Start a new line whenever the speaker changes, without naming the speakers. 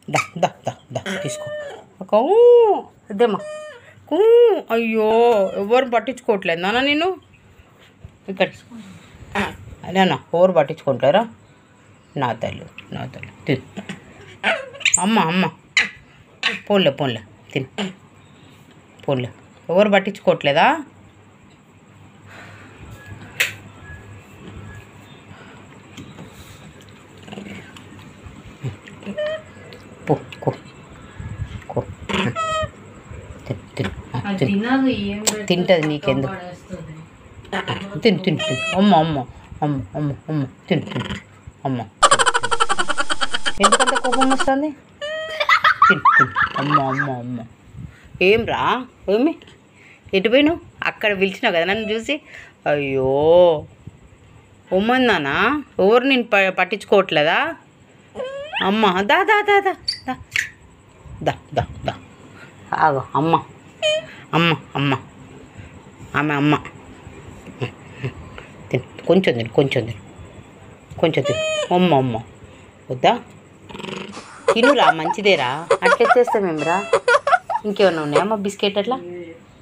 దా దా దా దా తీసుకో ఒక ఊ, ఇదేమ్మా ఊ, అయ్యో ఎవరు పట్టించుకోవట్లేదు నాన్న నేను ఇక్కడ అదేనా ఎవరు పట్టించుకుంటారా నా తల్లి నా తల్లి తిను అమ్మ అమ్మ పోన్లే పోన్లే తిను పోన్లే ఎవరు పట్టించుకోవట్లేదా పో కో కో తిను తిను ఆ, తిను
తినదు ఏం పెడితే
తింటది నీకెందుకు
పడేస్తుంది.
తిను తిను తిను అమ్మ అమ్మ అమ్మ అమ్మ అమ్మ తిను తిను అమ్మ ఎందుకంత కోపం వస్తుంది తిను తిను అమ్మ అమ్మ అమ్మ ఏం రా ఏమి ఎటు పోయినావు అక్కడ పిలిచినావు కదా నన్ను చూసి అయ్యో ఉమ్మందానా ఎవరు నేను ప పట్టించుకోవట్లేదా అమ్మ దా దా దా దా దా దా దా దా ఆగో అమ్మ అమ్మ అమ్మ ఆమె అమ్మ తిను కొంచెం తిను కొంచెం తిను కొంచెం తిను అమ్మ అమ్మ వద్దా తినురా మంచిదేరా అట్లా ఎత్తేస్తామేమిరా ఇంకేమన్నా ఉన్నాయమ్మా బిస్కెట్ అట్లా